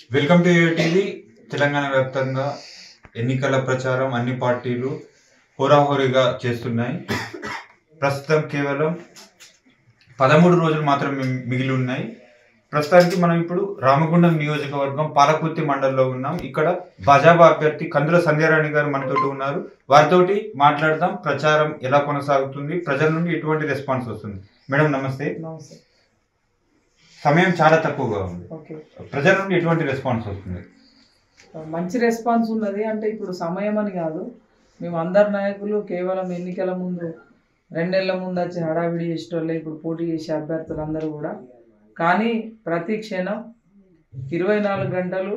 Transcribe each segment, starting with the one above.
Welcome to TV Telangana వ్యాప్తంగా ఎన్నికల ప్రచారం అన్ని పార్టీలు హోరాహోరీగా చేస్తున్నాయి ప్రస్తుతం కేవలం పదమూడు రోజులు మాత్రమే మిగిలి ఉన్నాయి ప్రస్తుతానికి మనం ఇప్పుడు రామగుండం నియోజకవర్గం పాలకుర్తి మండలంలో ఉన్నాం ఇక్కడ భాజపా అభ్యర్థి కందుల సంధ్యారాణి గారు మనతోటి ఉన్నారు వారితోటి మాట్లాడదాం ప్రచారం ఎలా కొనసాగుతుంది ప్రజల నుండి ఎటువంటి రెస్పాన్స్ వస్తుంది మేడం నమస్తే నమస్తే సమయం చాలా తక్కువగా ఉంది ఓకే ప్రజల నుండి ఎటువంటి రెస్పాన్స్ వస్తుంది మంచి రెస్పాన్స్ ఉన్నది అంటే ఇప్పుడు సమయం అని కాదు మేము అందరు నాయకులు కేవలం ఎన్నికల ముందు రెండేళ్ల ముందు వచ్చి హడావిడి చేసేటోళ్ళే ఇప్పుడు పోటీ చేసే అభ్యర్థులు అందరూ కూడా కానీ ప్రతి క్షణం ఇరవై నాలుగు గంటలు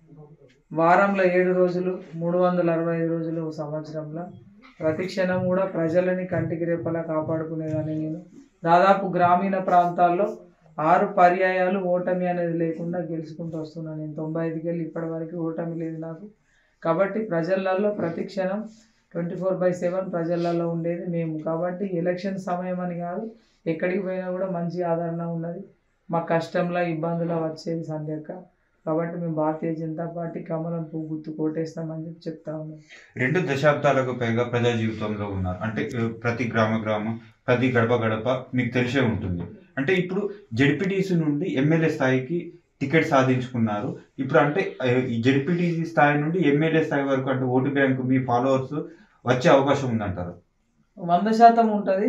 వారంలో ఏడు రోజులు మూడు వందల అరవై ఐదు రోజులు సంవత్సరంలో ప్రతి క్షణం కూడా ప్రజలని కంటికి రెప్పలా కాపాడుకునేదాన్ని నేను దాదాపు గ్రామీణ ప్రాంతాల్లో ఆరు పర్యాయాలు ఓటమి అనేది లేకుండా గెలుచుకుంటూ వస్తున్నాను నేను తొంభై ఐదుకి వెళ్ళి ఇప్పటి వరకు ఓటమి లేదు నాకు కాబట్టి ప్రజలలో ప్రతి క్షణం ట్వంటీ ఫోర్ బై సెవెన్ ప్రజలలో ఉండేది మేము కాబట్టి ఎలక్షన్ సమయం అని కాదు ఎక్కడికి పోయినా కూడా మంచి ఆదరణ ఉన్నది మా కష్టంలో ఇబ్బందులు వచ్చేది సంధ్యక్క కాబట్టి మేము భారతీయ జనతా పార్టీ కమలం పువ్వు గుర్తు కోటేస్తామని చెప్పి చెప్తా ఉన్నాం రెండు దశాబ్దాలకు పైగా ప్రజా జీవితంలో ఉన్నారు అంటే ఆ, ప్రతి గ్రామ గ్రామం ప్రతి గడప గడప మీకు తెలిసే ఉంటుంది అంటే ఇప్పుడు జెడ్పీటీసీ నుండి ఎమ్మెల్యే స్థాయికి టికెట్ సాధించుకున్నారు ఇప్పుడు అంటే ఆ, ఈ జెడ్పీటీసీ స్థాయి నుండి ఎమ్మెల్యే స్థాయి వరకు అంటే ఓటు బ్యాంకు మీ ఫాలోవర్స్ వచ్చే అవకాశం ఉందంటారు వంద శాతం ఉంటుంది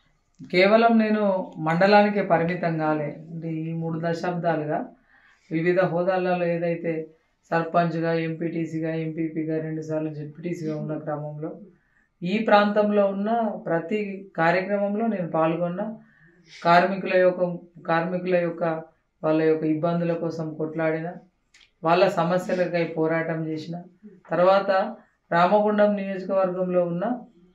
కేవలం నేను మండలానికే పరిమితం కాలే అంటే ఈ మూడు దశాబ్దాలుగా వివిధ హోదాలలో ఏదైతే సర్పంచ్గా ఎంపీటీసీగా ఎంపీపీగా రెండుసార్లు జెడ్పీటీసీగా ఉన్న క్రమంలో ఈ ప్రాంతంలో ఉన్న ప్రతి కార్యక్రమంలో నేను పాల్గొన్న కార్మికుల యొక్క కార్మికుల యొక్క వాళ్ళ యొక్క ఇబ్బందుల కోసం కొట్లాడిన వాళ్ళ సమస్యలకై పోరాటం చేసిన తర్వాత రామగుండం నియోజకవర్గంలో ఉన్న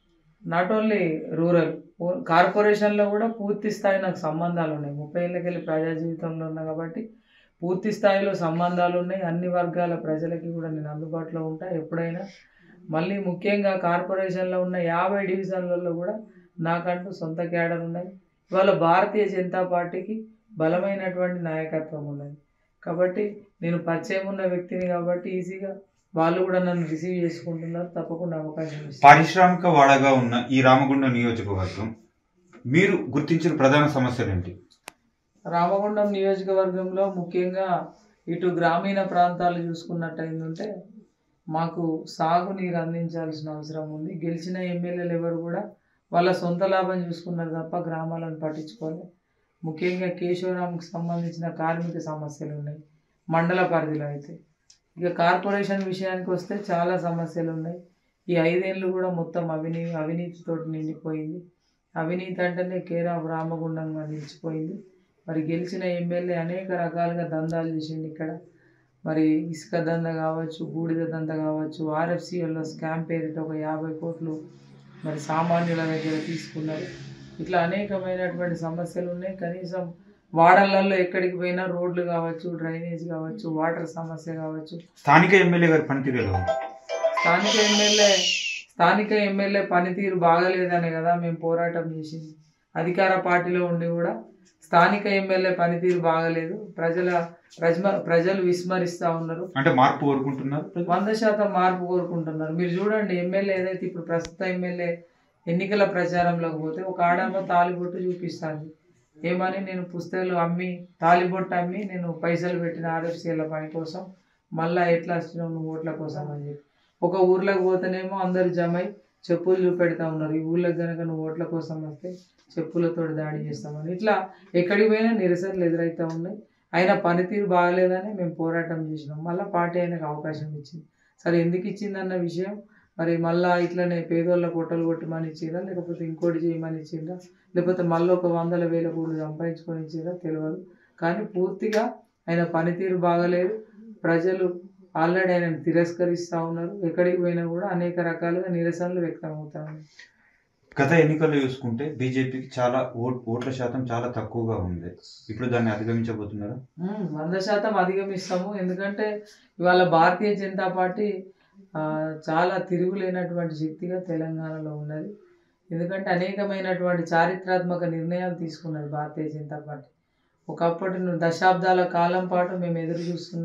నాట్ ఓన్లీ రూరల్ కార్పొరేషన్లో కూడా పూర్తి స్థాయి నాకు సంబంధాలు ఉన్నాయి ముప్పై ఏళ్ళకెళ్ళి ప్రజా జీవితంలో ఉన్నా కాబట్టి పూర్తి స్థాయిలో సంబంధాలు ఉన్నాయి అన్ని వర్గాల ప్రజలకి కూడా నేను అందుబాటులో ఉంటా ఎప్పుడైనా మళ్ళీ ముఖ్యంగా కార్పొరేషన్లో ఉన్న యాభై డివిజన్లలో కూడా నాకంటూ సొంత క్యాడర్ ఉన్నాయి ఇవాళ భారతీయ జనతా పార్టీకి బలమైనటువంటి నాయకత్వం ఉన్నది కాబట్టి నేను పరిచయం ఉన్న వ్యక్తిని కాబట్టి ఈజీగా వాళ్ళు కూడా నన్ను రిసీవ్ చేసుకుంటున్నారు తప్పకుండా అవకాశం ఇస్తారు పారిశ్రామిక వాడగా ఉన్న ఈ రామగుండం నియోజకవర్గం మీరు గుర్తించిన ప్రధాన సమస్యలు ఏంటి రామగుండం నియోజకవర్గంలో ముఖ్యంగా ఇటు గ్రామీణ ప్రాంతాలు చూసుకున్నట్టయిందంటే మాకు సాగునీరు అందించాల్సిన అవసరం ఉంది గెలిచిన ఎమ్మెల్యేలు ఎవరు కూడా వాళ్ళ సొంత లాభం చూసుకున్నారు తప్ప గ్రామాలను పట్టించుకోవాలి ముఖ్యంగా కేశవరాంకి సంబంధించిన కార్మిక సమస్యలు ఉన్నాయి మండల పరిధిలో అయితే ఇక కార్పొరేషన్ విషయానికి వస్తే చాలా సమస్యలు ఉన్నాయి ఈ ఐదేళ్ళు కూడా మొత్తం అవినీతి అవినీతితోటి నిండిపోయింది అవినీతి అంటేనే కేర్ ఆఫ్ రామగుండంగా నిలిచిపోయింది మరి గెలిచిన ఎమ్మెల్యే అనేక రకాలుగా దందాలు చేసిండు ఇక్కడ మరి ఇసుక దంద కావచ్చు బూడిద దంద కావచ్చు ఆర్ఎఫ్సిఎల్లో స్కామ్ పేరిట ఒక యాభై కోట్లు మరి సామాన్యుల దగ్గర తీసుకున్నారు ఇట్లా అనేకమైనటువంటి సమస్యలు ఉన్నాయి కనీసం వాడలలో ఎక్కడికి పోయినా రోడ్లు కావచ్చు డ్రైనేజ్ కావచ్చు వాటర్ సమస్య కావచ్చు స్థానిక ఎమ్మెల్యే గారి పనితీరు ఎలా ఉంది స్థానిక ఎమ్మెల్యే స్థానిక ఎమ్మెల్యే పనితీరు బాగలేదనే కదా మేము పోరాటం చేసింది అధికార పార్టీలో ఉండి కూడా స్థానిక ఎమ్మెల్యే పనితీరు బాగలేదు ప్రజల ప్రజమ ప్రజలు విస్మరిస్తూ ఉన్నారు అంటే మార్పు కోరుకుంటున్నారు ప్రజలు? వంద శాతం మార్పు కోరుకుంటున్నారు మీరు చూడండి ఎమ్మెల్యే ఏదైతే ఇప్పుడు ప్రస్తుత ఎమ్మెల్యే ఎన్నికల ప్రచారంలోకి పోతే ఒక ఆడమ్మ తాలిబొట్టు చూపిస్తాను ఏమని నేను పుస్తకాలు అమ్మి తాలిబొట్టు అమ్మి నేను పైసలు పెట్టిన ఆర్ఎఫ్సీల పని కోసం మళ్ళా ఎట్లా వస్తున్నావు నువ్వు ఓట్ల కోసం అని చెప్పి ఒక ఊర్లోకి పోతేనేమో అందరు జమై చెప్పులు చూపెడతా ఉన్నారు ఈ ఊళ్ళకి కనుక నువ్వు ఓట్ల కోసం వస్తే చెప్పులతో దాడి చేస్తామని ఇట్లా ఎక్కడికి పోయినా నిరసనలు ఎదురవుతూ ఉన్నాయి ఆయన పనితీరు బాగలేదని మేము పోరాటం చేసినాం మళ్ళీ పార్టీ ఆయనకు అవకాశం ఇచ్చింది సరే ఎందుకు ఇచ్చిందన్న విషయం మరి మళ్ళా ఇట్లనే పేదోళ్ళ కొట్టలు కొట్టమని ఇచ్చిందా లేకపోతే ఇంకోటి చేయమని ఇచ్చిందా లేకపోతే మళ్ళీ ఒక వందల వేల కోట్లు సంపాదించుకొని ఇచ్చిందా తెలియదు కానీ పూర్తిగా ఆయన పనితీరు బాగలేదు ప్రజలు ఆల్రెడీ ఆయనను తిరస్కరిస్తూ ఉన్నారు ఎక్కడికి పోయినా కూడా అనేక రకాలుగా నిరసనలు వ్యక్తం అవుతా ఉన్నాయి గత ఎన్నికల్లో చూసుకుంటే బీజేపీకి చాలా ఓట్ ఓట్ల శాతం చాలా తక్కువగా ఉంది ఇప్పుడు దాన్ని అధిగమించబోతున్నారా మ్మ్. వంద శాతం అధిగమిస్తాము ఎందుకంటే ఇవాళ భారతీయ జనతా పార్టీ ఆ, చాలా తిరుగులేనటువంటి శక్తిగా తెలంగాణలో ఉన్నది ఎందుకంటే అనేకమైనటువంటి చారిత్రాత్మక నిర్ణయాలు తీసుకున్నది భారతీయ జనతా పార్టీ ఒకప్పటి ను- దశాబ్దాల కాలం పాటు మేము ఎదురు చూస్తున్న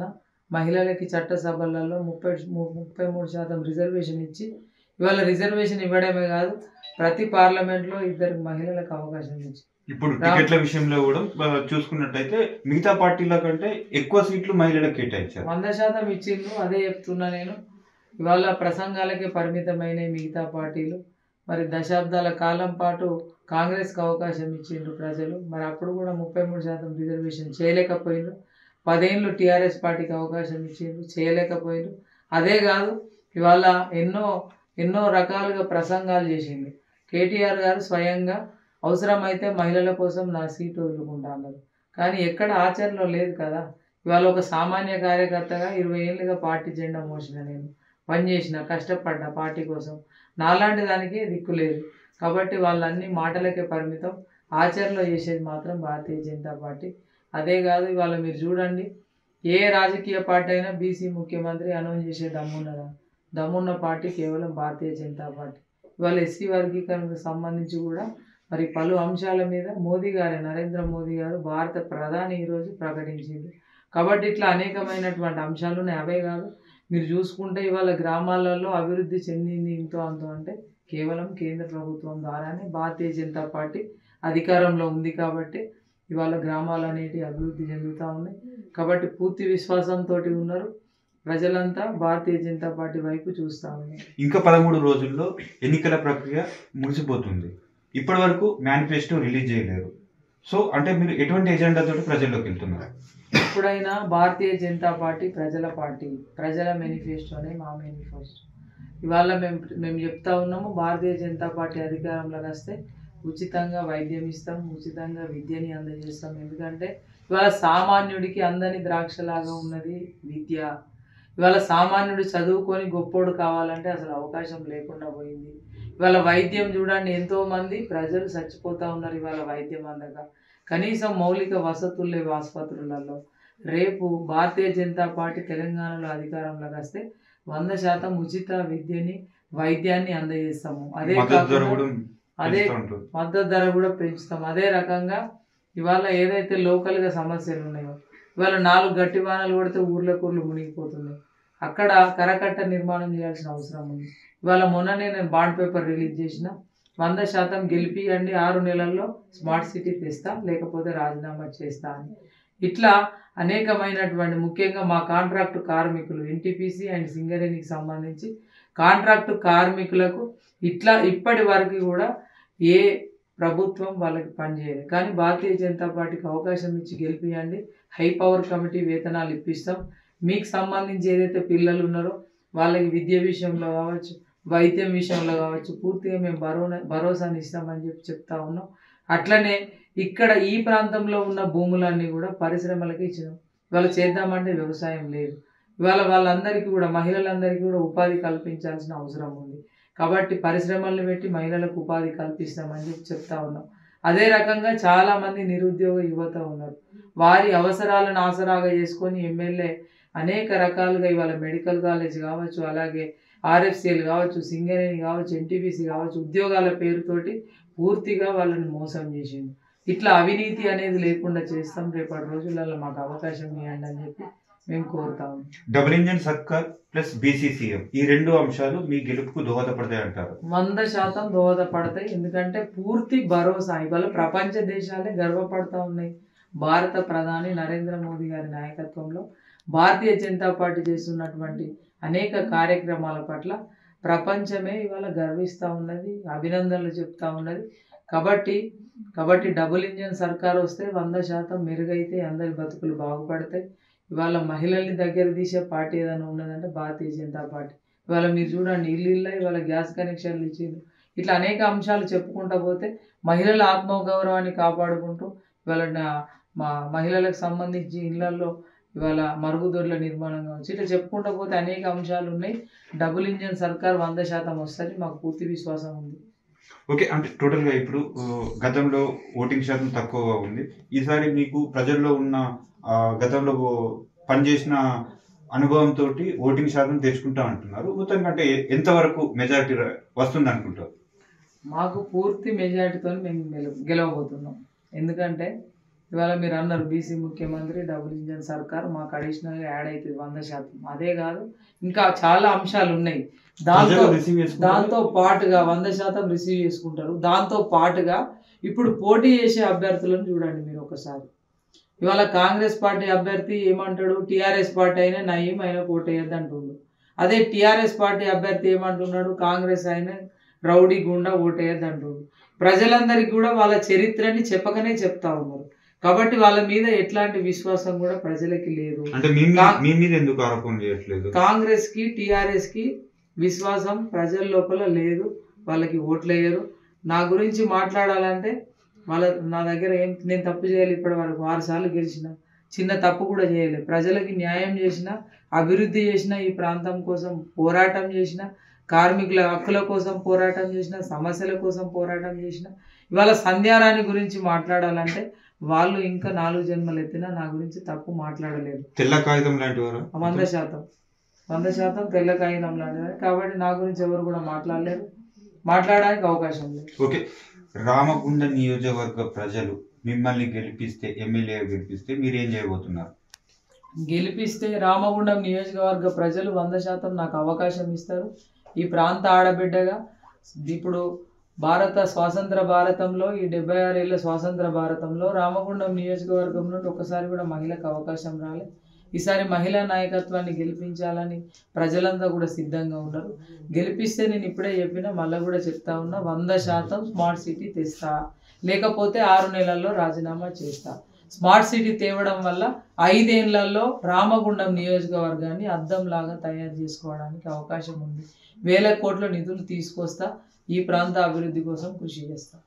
మహిళలకి చట్టసభలలో ముప్పై ము- ముప్పై మూడు శాతం రిజర్వేషన్ ఇచ్చి ఇవాళ రిజర్వేషన్ ఇవ్వడమే కాదు ప్రతి పార్లమెంట్లో ఇద్దరు మహిళలకు అవకాశం ఇచ్చి ఇప్పుడు రా- టికెట్ల విషయంలో కూడా ఆ, చూసుకున్నట్టయితే మిగతా పార్టీల కంటే ఎక్కువ సీట్లు మహిళలకు కేటాయించారు వంద శాతం ఇచ్చిండ్రు అదే చెప్తున్నా నేను ఇవాళ ప్రసంగాలకే పరిమితమైన మిగతా పార్టీలు మరి దశాబ్దాల కాలం పాటు కాంగ్రెస్కి అవకాశం ఇచ్చిండ్రు ప్రజలు మరి అప్పుడు కూడా ముప్పై మూడు శాతం రిజర్వేషన్ చేయలేకపోయిండ్రు పదేళ్ళు టీఆర్ఎస్ పార్టీకి అవకాశం ఇచ్చిండ్రు చేయలేకపోయిండ్రు అదే కాదు ఇవాళ ఎన్నో ఎన్నో రకాలుగా ప్రసంగాలు చేసింది కేటీఆర్ గారు స్వయంగా అవసరమైతే మహిళల కోసం నా సీటు వదులుకుంటా అన్నారు కానీ ఎక్కడ ఆచరణలో లేదు కదా ఇవాళ ఒక సామాన్య కార్యకర్తగా ఇరవై ఏళ్ళుగా పార్టీ జెండా మోసిన నేను పనిచేసిన కష్టపడ్డా పార్టీ కోసం నాలాంటి దానికి దిక్కు లేదు కాబట్టి వాళ్ళన్ని మాటలకే పరిమితం ఆచరణలో చేసేది మాత్రం భారతీయ జనతా పార్టీ అదే కాదు ఇవాళ మీరు చూడండి ఏ రాజకీయ పార్టీ అయినా బీసీ ముఖ్యమంత్రి అనౌన్స్ చేసే దమ్మున్నదా దమ్మున్న పార్టీ కేవలం భారతీయ జనతా పార్టీ ఇవాళ ఎస్సీ వర్గీకరణకు సంబంధించి కూడా మరి పలు అంశాల మీద మోదీ గారు నరేంద్ర మోదీ గారు భారత ప్రధాని ఈరోజు ప్రకటించింది కాబట్టి ఇట్లా అనేకమైనటువంటి అంశాలు ఉన్నాయి అవే కాదు మీరు చూసుకుంటే ఇవాళ గ్రామాలలో అభివృద్ధి చెందింది ఇంతో అంతో అంటే కేవలం కేంద్ర ప్రభుత్వం ద్వారానే భారతీయ జనతా పార్టీ అధికారంలో ఉంది కాబట్టి ఇవాళ గ్రామాలు అనేటివి అభివృద్ధి చెందుతూ ఉన్నాయి కాబట్టి పూర్తి విశ్వాసంతో ఉన్నారు ప్రజలంతా భారతీయ జనతా పార్టీ వైపు చూస్తూ ఉన్నారు ఇంకా పదమూడు రోజుల్లో ఎన్నికల ప్రక్రియ ముగిసిపోతుంది ఇప్పటి వరకు మేనిఫెస్టో రిలీజ్ చేయలేరు సో అంటే మీరు ఎటువంటి ఎజెండాతో ప్రజల్లోకి వెళ్తున్నారు ఎప్పుడైనా భారతీయ జనతా పార్టీ ప్రజల పార్టీ ప్రజల మేనిఫెస్టోనే మా మేనిఫెస్టో ఇవాళ మేము మేము చెప్తా ఉన్నాము భారతీయ జనతా పార్టీ అధికారంలోకి వస్తే ఉచితంగా వైద్యం ఇస్తాం ఉచితంగా విద్యని అందజేస్తాం ఎందుకంటే ఇవాళ సామాన్యుడికి అందని ద్రాక్షలాగా ఉన్నది విద్య ఇవాళ సామాన్యుడు చదువుకొని గొప్పోడు కావాలంటే అసలు అవకాశం లేకుండా పోయింది ఇవాళ వైద్యం చూడండి ఎంతో మంది ప్రజలు చచ్చిపోతా ఉన్నారు ఇవాళ వైద్యం అందక కనీసం మౌలిక వసతులు లేవు ఆసుపత్రులలో రేపు భారతీయ జనతా పార్టీ తెలంగాణలో అధికారంలోకి వస్తే వంద శాతం ఉచిత విద్యని వైద్యాన్ని అందజేస్తాము అదే మద్దతు ధర కాకుండా కూడా అదే పెంచుతూ ఉంటుంది మద్దతు ధర కూడా పెంచుతాం అదే రకంగా ఇవాళ ఏదైతే లోకల్గా సమస్యలు ఉన్నాయో ఇవాళ నాలుగు గట్టి వానలు కొడితే ఊర్లకు ఊర్లు మునిగిపోతున్నాయి అక్కడ కరకట్ట నిర్మాణం చేయాల్సిన అవసరం ఉంది ఇవాళ మొన్ననే నేను బాండ్ పేపర్ రిలీజ్ చేసిన వంద శాతం గెలిపియండి ఆరు నెలల్లో స్మార్ట్ సిటీ తెస్తా లేకపోతే రాజీనామా చేస్తా అని ఇట్లా అనేకమైనటువంటి ముఖ్యంగా మా కాంట్రాక్టు కార్మికులు ఎన్టీపీసీ అండ్ సింగరేణికి సంబంధించి కాంట్రాక్టు కార్మికులకు ఇట్లా ఇప్పటి వరకు కూడా ఏ ప్రభుత్వం వాళ్ళకి పనిచేయదు కానీ భారతీయ జనతా పార్టీకి అవకాశం ఇచ్చి గెలిపియండి హై పవర్ కమిటీ వేతనాలు ఇప్పిస్తాం మీకు సంబంధించి ఏదైతే పిల్లలు ఉన్నారో వాళ్ళకి విద్య విషయంలో కావచ్చు వైద్యం విషయంలో కావచ్చు పూర్తిగా మేము భరో భరోసాని ఇస్తామని చెప్పి చెప్తా ఉన్నాం అట్లనే ఇక్కడ ఈ ప్రాంతంలో ఉన్న భూములన్నీ కూడా పరిశ్రమలకి ఇచ్చినాం ఇవాళ చేద్దామంటే వ్యవసాయం లేదు ఇవాళ వాళ్ళందరికీ కూడా మహిళలందరికీ కూడా ఉపాధి కల్పించాల్సిన అవసరం ఉంది కాబట్టి పరిశ్రమలను పెట్టి మహిళలకు ఉపాధి కల్పిస్తామని చెప్పి చెప్తా ఉన్నాం అదే రకంగా చాలా మంది నిరుద్యోగ యువత ఉన్నారు వారి అవసరాలను ఆసరాగా చేసుకొని ఎమ్మెల్యే అనేక రకాలుగా ఇవాళ మెడికల్ కాలేజ్ కావచ్చు అలాగే ఆర్ఎఫ్సిఎల్ కావచ్చు సింగరేణి కావచ్చు ఎన్టీపీసీ కావచ్చు ఉద్యోగాల పేరుతోటి పూర్తిగా వాళ్ళని మోసం చేసింది ఇట్లా అవినీతి అనేది లేకుండా చేస్తాం రేపటి రోజులలో మాకు అవకాశం ఇవ్వండి అని చెప్పి మేము కోరుతాము డబుల్ ఇంజన్ సర్కార్ ప్లస్ బీసీసీఎం ఈ రెండు అంశాలు మీ గెలుపుకు దోహదపడతాయి అంటారు వంద శాతం దోహదపడతాయి ఎందుకంటే పూర్తి భరోసా ఇవాళ ప్రపంచ దేశాలే గర్వపడతా ఉన్నాయి భారత ప్రధాని నరేంద్ర మోదీ గారి నాయకత్వంలో భారతీయ జనతా పార్టీ చేస్తున్నటువంటి అనేక కార్యక్రమాల పట్ల ప్రపంచమే ఇవాళ గర్విస్తూ ఉన్నది అభినందనలు చెప్తా ఉన్నది కాబట్టి కాబట్టి డబుల్ ఇంజన్ సర్కార్ వస్తే వంద శాతం మెరుగైతే అందరి బతుకులు బాగుపడతాయి ఇవాళ మహిళల్ని దగ్గర తీసే పార్టీ ఏదైనా ఉన్నదంటే భారతీయ జనతా పార్టీ ఇవాళ మీరు చూడండి ఇల్లు ఇల్లు ఇవాళ గ్యాస్ కనెక్షన్లు ఇచ్చిండ్రు ఇట్లా అనేక అంశాలు చెప్పుకుంటా పోతే మహిళల ఆత్మగౌరవాన్ని కాపాడుకుంటూ ఇవాళ నా- మా మహిళలకు సంబంధించి ఇళ్లలో ఇవాళ మరుగుదొడ్ల నిర్మాణం కావచ్చు ఇట్లా చెప్పుకుంటా పోతే అనేక అంశాలు ఉన్నాయి డబుల్ ఇంజన్ సర్కార్ వంద శాతం వస్తుంది మాకు పూర్తి విశ్వాసం ఉంది ఓకే అంటే టోటల్గా ఇప్పుడు ఆ, గతంలో ఓటింగ్ శాతం తక్కువగా ఉంది ఈసారి మీకు ప్రజల్లో ఉన్న ఆ, గతంలో పనిచేసిన అనుభవంతో ఓటింగ్ శాతం తెచ్చుకుంటా అంటున్నారు మొత్తం అంటే ఎంతవరకు మెజారిటీ వస్తుంది అనుకుంటారు మాకు పూర్తి మెజారిటీతో మేము గెల గెలవబోతున్నాం ఎందుకంటే ఇవాళ మీరు అన్నారు బీసీ ముఖ్యమంత్రి డబుల్ ఇంజన్ సర్కార్ మాకు అడిషనల్గా యాడ్ అవుతుంది వంద శాతం అదే కాదు ఇంకా చాలా అంశాలు ఉన్నాయి దాంతో ప్రజలు రిసీవ్ చేసుకుంటారు. దాంతో పాటుగా వంద శాతం రిసీవ్ చేసుకుంటారు దాంతో పాటుగా ఇప్పుడు పోటీ చేసే అభ్యర్థులను చూడండి మీరు ఒకసారి ఇవాళ కాంగ్రెస్ పార్టీ అభ్యర్థి ఏమంటాడు టీఆర్ఎస్ పార్టీ అయినా నయం అయినా కోటేయద్దు అంటుండు అదే టీఆర్ఎస్ పార్టీ అభ్యర్థి ఏమంటున్నాడు కాంగ్రెస్ అయినా రౌడీ గుండా ఓటేయద్దు అంటుండు ప్రజలందరికీ కూడా వాళ్ళ చరిత్రని చెప్పకనే చెప్తా ఉన్నారు కాబట్టి వాళ్ళ మీద ఎట్లాంటి విశ్వాసం కూడా ప్రజలకి లేదు అంటే మీ మీ- కా- మీ మీద ఎందుకు ఆరోపణ చేయట్లేదు కాంగ్రెస్ కి టిఆర్ఎస్ కి విశ్వాసం ప్రజల లోపల లేదు వాళ్ళకి ఓట్లు వేయరు నా గురించి మాట్లాడాలంటే వాళ్ళ నా దగ్గర ఏం నేను తప్పు చేయాలి ఇప్పటి వరకు ఆరు సార్లు గెలిచిన చిన్న తప్పు కూడా చేయలేదు ప్రజలకి న్యాయం చేసిన అభివృద్ధి చేసిన ఈ ప్రాంతం కోసం పోరాటం చేసిన కార్మికుల హక్కుల కోసం పోరాటం చేసిన సమస్యల కోసం పోరాటం చేసిన ఇవాళ సంధ్యారాణి గురించి మాట్లాడాలంటే వాళ్ళు ఇంకా నాలుగు జన్మలు ఎత్తినా నా గురించి తప్పు మాట్లాడలేదు తెల్ల కాగితం లాంటి వారు వంద శాతం వంద శాతం తెల్ల కాగితం లాంటిది కాబట్టి నా గురించి ఎవరు కూడా మాట్లాడలేరు మాట్లాడడానికి అవకాశం లేదు ఓకే రామగుండ నియోజకవర్గ ప్రజలు మిమ్మల్ని గెలిపిస్తే ఎమ్మెల్యే గెలిపిస్తే మీరు ఏం చేయబోతున్నారు గెలిపిస్తే రామగుండం నియోజకవర్గ ప్రజలు వంద శాతం నాకు అవకాశం ఇస్తారు ఈ ప్రాంత ఆడబిడ్డగా ఇప్పుడు భారత స్వాతంత్ర భారతంలో ఈ డెబ్బై ఆరేళ్ల స్వాతంత్ర భారతంలో రామగుండం నియోజకవర్గం నుండి ఒకసారి కూడా మహిళకు అవకాశం రాలే ఈసారి మహిళా నాయకత్వాన్ని గెలిపించాలని ప్రజలంతా కూడా సిద్ధంగా ఉన్నారు గెలిపిస్తే నేను ఇప్పుడే చెప్పిన మళ్ళీ కూడా చెప్తా ఉన్నా వంద శాతం స్మార్ట్ సిటీ తెస్తా లేకపోతే ఆరు నెలల్లో రాజీనామా చేస్తా స్మార్ట్ సిటీ తేవడం వల్ల ఐదేళ్లలో రామగుండం నియోజకవర్గాన్ని అద్దంలాగా తయారు చేసుకోవడానికి అవకాశం ఉంది వేల కోట్ల నిధులు తీసుకొస్తా ఈ ప్రాంత అభివృద్ధి కోసం కృషి చేస్తా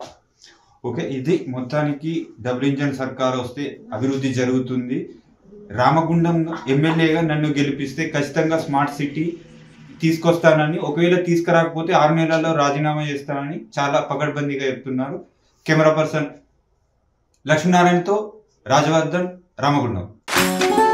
ఓకే ఇది మొత్తానికి డబుల్ ఇంజన్ సర్కార్ వస్తే అభివృద్ధి జరుగుతుంది రామగుండం ఎమ్మెల్యేగా నన్ను గెలిపిస్తే ఖచ్చితంగా స్మార్ట్ సిటీ తీసుకొస్తానని ఒకవేళ తీసుకురాకపోతే ఆరు నెలల్లో రాజీనామా చేస్తానని చాలా పకడ్బందీగా చెప్తున్నారు కెమెరా పర్సన్ లక్ష్మీనారాయణతో రాజవర్ధన్ రామగుండం